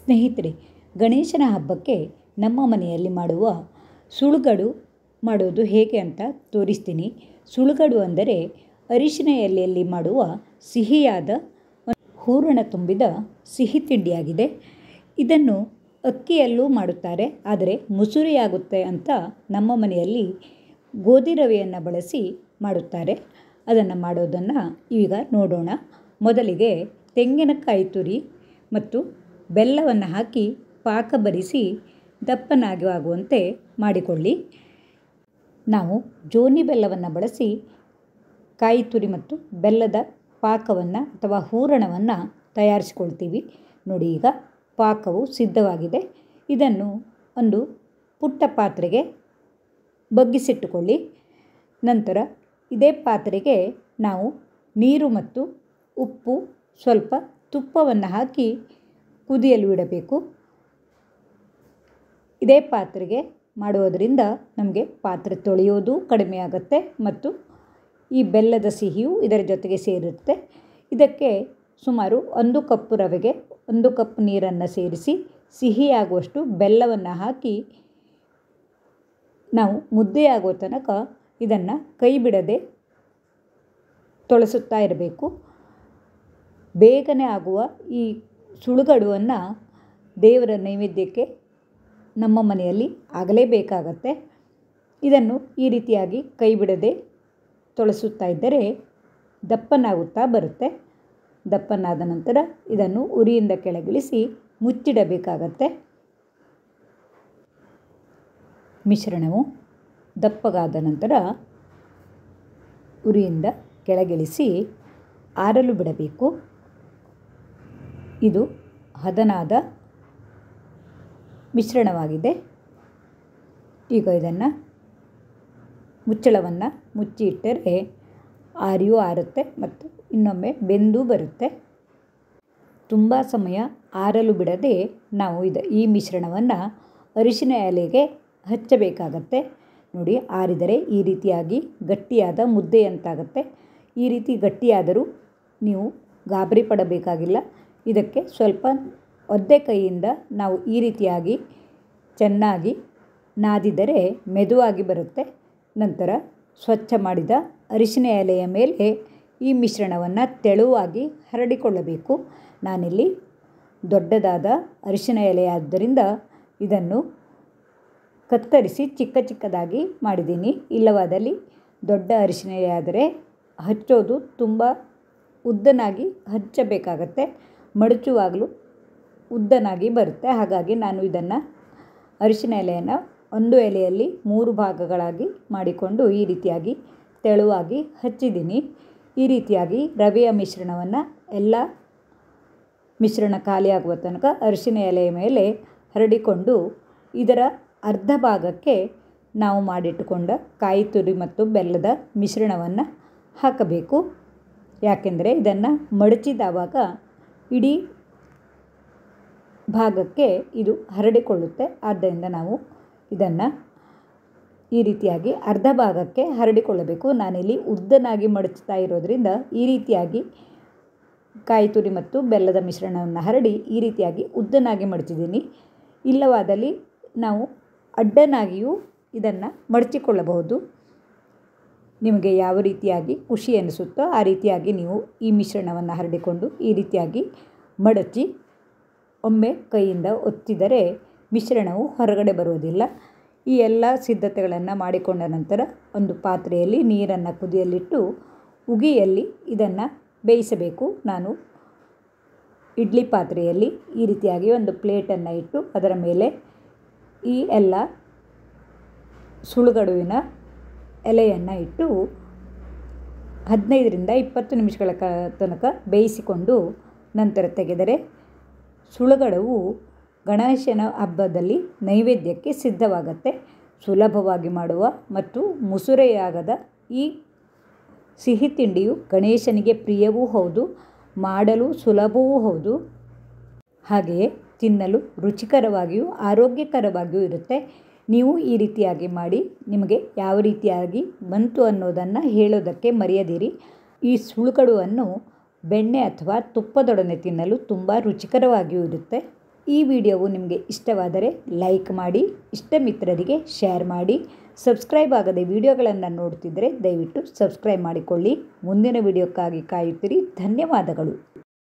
ಸ್ನೇಹಿತರೆ ಗಣೇಶನ ಹಬ್ಬಕ್ಕೆ ನಮ್ಮ ಮನೆಯಲ್ಲಿ ಮಾಡುವ ಸುಡುಗಡು ಮಾಡೋದು ಹೇಗೆ ಅಂತ ತೋರಿಸ್ತೀನಿ ಸುಡುಗಡು ಅಂದರೆ ಅರಿಶಿನ ಎಲೆಯಲ್ಲಿ ಮಾಡುವ ಸಿಹಿಯಾದ ಹೂರಣ ತುಂಬಿದ ಸಿಹಿ ತಿಂಡಿಯಾಗಿದೆ ಇದನ್ನು ಅಕ್ಕಿಯಲ್ಲೂ ಮಾಡುತ್ತಾರೆ ಆದರೆ ಮುಸುರಿಯಾಗುತ್ತೆ ಅಂತ ನಮ್ಮ ಮನೆಯಲ್ಲಿ ಗೋಧಿ ರವೆಯನ್ನು ಬಳಸಿ ಮಾಡುತ್ತಾರೆ ಅದನ್ನು ಮಾಡೋದನ್ನು ಈಗ ನೋಡೋಣ ಮೊದಲಿಗೆ ತೆಂಗಿನಕಾಯಿ ತುರಿ ಮತ್ತು ಬೆಲ್ಲವನ್ನು ಹಾಕಿ ಪಾಕ ಬರಿಸಿ ದಪ್ಪನಾಗಿ ಆಗುವಂತೆ ಮಾಡಿಕೊಳ್ಳಿ ನಾವು ಜೋನಿ ಬೆಲ್ಲವನ್ನು ಬಳಸಿ ಕಾಯಿ ತುರಿ ಮತ್ತು ಬೆಲ್ಲದ ಪಾಕವನ್ನು ಅಥವಾ ಹೂರಣವನ್ನು ತಯಾರಿಸಿಕೊಳ್ತೀವಿ ನೋಡಿ ಈಗ ಪಾಕವು ಸಿದ್ಧವಾಗಿದೆ ಇದನ್ನು ಒಂದು ಪುಟ್ಟ ಪಾತ್ರೆಗೆ ಬಗ್ಗಿಸಿಟ್ಟುಕೊಳ್ಳಿ ನಂತರ ಇದೇ ಪಾತ್ರೆಗೆ ನಾವು ನೀರು ಮತ್ತು ಉಪ್ಪು ಸ್ವಲ್ಪ ತುಪ್ಪವನ್ನು ಹಾಕಿ ಕುದಿಯಲು ಇಡಬೇಕು ಇದೇ ಪಾತ್ರೆಗೆ ಮಾಡುವುದರಿಂದ ನಮಗೆ ಪಾತ್ರೆ ತೊಳೆಯೋದು ಕಡಿಮೆ ಆಗುತ್ತೆ ಮತ್ತು ಈ ಬೆಲ್ಲದ ಸಿಹಿಯು ಇದರ ಜೊತೆಗೆ ಸೇರುತ್ತೆ ಇದಕ್ಕೆ ಸುಮಾರು ಒಂದು ಕಪ್ ರವೆಗೆ ಒಂದು ಕಪ್ ನೀರನ್ನು ಸೇರಿಸಿ ಸಿಹಿಯಾಗುವಷ್ಟು ಬೆಲ್ಲವನ್ನು ಹಾಕಿ ನಾವು ಮುದ್ದೆಯಾಗುವ ತನಕ ಇದನ್ನು ಕೈ ಬಿಡದೆ ತೊಳಸುತ್ತಾ ಇರಬೇಕು ಬೇಗನೆ ಆಗುವ ಈ ಸುಡುಗಡುವನ್ನು ದೇವರ ನೈವೇದ್ಯಕ್ಕೆ ನಮ್ಮ ಮನೆಯಲ್ಲಿ ಆಗಲೇಬೇಕಾಗತ್ತೆ ಇದನ್ನು ಈ ರೀತಿಯಾಗಿ ಕೈ ಬಿಡದೆ ತೊಳಸುತ್ತಾ ಇದ್ದರೆ ದಪ್ಪನಾಗುತ್ತಾ ಬರುತ್ತೆ ದಪ್ಪನಾದ ನಂತರ ಇದನ್ನು ಉರಿಯಿಂದ ಕೆಳಗಿಳಿಸಿ ಮುಚ್ಚಿಡಬೇಕಾಗತ್ತೆ ಮಿಶ್ರಣವು ದಪ್ಪಗಾದ ನಂತರ ಉರಿಯಿಂದ ಕೆಳಗಿಳಿಸಿ ಆರಲು ಬಿಡಬೇಕು ಇದು ಹದನಾದ ಮಿಶ್ರಣವಾಗಿದೆ ಈಗ ಇದನ್ನು ಮುಚ್ಚಳವನ್ನು ಮುಚ್ಚಿ ಇಟ್ಟರೆ ಆರಿಯೂ ಆರುತ್ತೆ ಮತ್ತು ಇನ್ನೊಮ್ಮೆ ಬೆಂದು ಬರುತ್ತೆ ತುಂಬ ಸಮಯ ಆರಲು ಬಿಡದೆ ನಾವು ಇದು ಈ ಮಿಶ್ರಣವನ್ನು ಅರಿಶಿನ ಎಲೆಗೆ ಹಚ್ಚಬೇಕಾಗತ್ತೆ ನೋಡಿ ಆರಿದರೆ ಈ ರೀತಿಯಾಗಿ ಗಟ್ಟಿಯಾದ ಮುದ್ದೆಯಂತಾಗುತ್ತೆ ಈ ರೀತಿ ಗಟ್ಟಿಯಾದರೂ ನೀವು ಗಾಬರಿ ಪಡಬೇಕಾಗಿಲ್ಲ ಇದಕ್ಕೆ ಸ್ವಲ್ಪ ಒದ್ದೆ ಕೈಯಿಂದ ನಾವು ಈ ರೀತಿಯಾಗಿ ಚೆನ್ನಾಗಿ ನಾದಿದರೆ ಮೆದುವಾಗಿ ಬರುತ್ತೆ ನಂತರ ಸ್ವಚ್ಛ ಮಾಡಿದ ಅರಿಶಿನ ಎಲೆಯ ಮೇಲೆ ಈ ಮಿಶ್ರಣವನ್ನು ತೆಳುವಾಗಿ ಹರಡಿಕೊಳ್ಳಬೇಕು ನಾನಿಲ್ಲಿ ದೊಡ್ಡದಾದ ಅರಿಶಿನ ಎಲೆಯಾದ್ದರಿಂದ ಇದನ್ನು ಕತ್ತರಿಸಿ ಚಿಕ್ಕ ಚಿಕ್ಕದಾಗಿ ಮಾಡಿದ್ದೀನಿ ಇಲ್ಲವಾದಲ್ಲಿ ದೊಡ್ಡ ಅರಿಶಿನ ಎಲೆಯಾದರೆ ಹಚ್ಚೋದು ತುಂಬ ಉದ್ದನಾಗಿ ಹಚ್ಚಬೇಕಾಗತ್ತೆ ಮಡಚುವಾಗಲೂ ಉದ್ದನಾಗಿ ಬರುತ್ತೆ ಹಾಗಾಗಿ ನಾನು ಇದನ್ನು ಅರಿಶಿನ ಎಲೆಯನ್ನು ಒಂದು ಎಲೆಯಲ್ಲಿ ಮೂರು ಭಾಗಗಳಾಗಿ ಮಾಡಿಕೊಂಡು ಈ ರೀತಿಯಾಗಿ ತೆಳುವಾಗಿ ಹಚ್ಚಿದ್ದೀನಿ ಈ ರೀತಿಯಾಗಿ ರವೆಯ ಮಿಶ್ರಣವನ್ನು ಎಲ್ಲ ಮಿಶ್ರಣ ಖಾಲಿಯಾಗುವ ತನಕ ಅರಿಶಿನ ಎಲೆಯ ಮೇಲೆ ಹರಡಿಕೊಂಡು ಇದರ ಅರ್ಧ ಭಾಗಕ್ಕೆ ನಾವು ಮಾಡಿಟ್ಟುಕೊಂಡ ಕಾಯಿ ತುರಿ ಮತ್ತು ಬೆಲ್ಲದ ಮಿಶ್ರಣವನ್ನು ಹಾಕಬೇಕು ಯಾಕೆಂದರೆ ಇದನ್ನು ಮಡಚಿದವಾಗ ಇಡೀ ಭಾಗಕ್ಕೆ ಇದು ಹರಡಿಕೊಳ್ಳುತ್ತೆ ಆದ್ದರಿಂದ ನಾವು ಇದನ್ನು ಈ ರೀತಿಯಾಗಿ ಅರ್ಧ ಭಾಗಕ್ಕೆ ಹರಡಿಕೊಳ್ಳಬೇಕು ನಾನಿಲ್ಲಿ ಉದ್ದನಾಗಿ ಮಡಚ್ತಾ ಇರೋದರಿಂದ ಈ ರೀತಿಯಾಗಿ ಕಾಯಿ ತುರಿ ಮತ್ತು ಬೆಲ್ಲದ ಮಿಶ್ರಣವನ್ನು ಹರಡಿ ಈ ರೀತಿಯಾಗಿ ಉದ್ದನಾಗಿ ಮಡಚಿದ್ದೀನಿ ಇಲ್ಲವಾದಲ್ಲಿ ನಾವು ಅಡ್ಡನಾಗಿಯೂ ಇದನ್ನು ಮಡಚಿಕೊಳ್ಳಬಹುದು ನಿಮಗೆ ಯಾವ ರೀತಿಯಾಗಿ ಖುಷಿ ಅನಿಸುತ್ತೋ ಆ ರೀತಿಯಾಗಿ ನೀವು ಈ ಮಿಶ್ರಣವನ್ನು ಹರಡಿಕೊಂಡು ಈ ರೀತಿಯಾಗಿ ಮಡಚಿ ಒಮ್ಮೆ ಕೈಯಿಂದ ಒತ್ತಿದರೆ ಮಿಶ್ರಣವು ಹೊರಗಡೆ ಬರುವುದಿಲ್ಲ ಈ ಎಲ್ಲ ಸಿದ್ಧತೆಗಳನ್ನು ಮಾಡಿಕೊಂಡ ನಂತರ ಒಂದು ಪಾತ್ರೆಯಲ್ಲಿ ನೀರನ್ನು ಕುದಿಯಲಿಟ್ಟು ಉಗಿಯಲ್ಲಿ ಇದನ್ನು ಬೇಯಿಸಬೇಕು ನಾನು ಇಡ್ಲಿ ಪಾತ್ರೆಯಲ್ಲಿ ಈ ರೀತಿಯಾಗಿ ಒಂದು ಪ್ಲೇಟನ್ನು ಇಟ್ಟು ಅದರ ಮೇಲೆ ಈ ಎಲ್ಲ ಸುಳುಗಡುವಿನ ಎಲೆಯನ್ನು ಇಟ್ಟು ಹದಿನೈದರಿಂದ ಇಪ್ಪತ್ತು ನಿಮಿಷಗಳ ಕ ತನಕ ಬೇಯಿಸಿಕೊಂಡು ನಂತರ ತೆಗೆದರೆ ಸುಳುಗಡವು ಗಣೇಶನ ಹಬ್ಬದಲ್ಲಿ ನೈವೇದ್ಯಕ್ಕೆ ಸಿದ್ಧವಾಗತ್ತೆ ಸುಲಭವಾಗಿ ಮಾಡುವ ಮತ್ತು ಮುಸುರೆಯಾಗದ ಈ ಸಿಹಿ ತಿಂಡಿಯು ಗಣೇಶನಿಗೆ ಪ್ರಿಯವೂ ಹೌದು ಮಾಡಲು ಸುಲಭವೂ ಹೌದು ಹಾಗೆಯೇ ತಿನ್ನಲು ರುಚಿಕರವಾಗಿಯೂ ಆರೋಗ್ಯಕರವಾಗಿಯೂ ಇರುತ್ತೆ ನೀವು ಈ ರೀತಿಯಾಗಿ ಮಾಡಿ ನಿಮಗೆ ಯಾವ ರೀತಿಯಾಗಿ ಬಂತು ಅನ್ನೋದನ್ನು ಹೇಳೋದಕ್ಕೆ ಮರೆಯದಿರಿ ಈ ಸುಳುಕಡುವನ್ನು ಬೆಣ್ಣೆ ಅಥವಾ ತುಪ್ಪದೊಡನೆ ತಿನ್ನಲು ತುಂಬ ರುಚಿಕರವಾಗಿಯೂ ಇರುತ್ತೆ ಈ ವಿಡಿಯೋವು ನಿಮಗೆ ಇಷ್ಟವಾದರೆ ಲೈಕ್ ಮಾಡಿ ಇಷ್ಟ ಮಿತ್ರರಿಗೆ ಶೇರ್ ಮಾಡಿ ಸಬ್ಸ್ಕ್ರೈಬ್ ಆಗದೆ ವಿಡಿಯೋಗಳನ್ನು ನೋಡ್ತಿದ್ದರೆ ದಯವಿಟ್ಟು ಸಬ್ಸ್ಕ್ರೈಬ್ ಮಾಡಿಕೊಳ್ಳಿ ಮುಂದಿನ ವಿಡಿಯೋಕ್ಕಾಗಿ ಕಾಯುತ್ತೀರಿ ಧನ್ಯವಾದಗಳು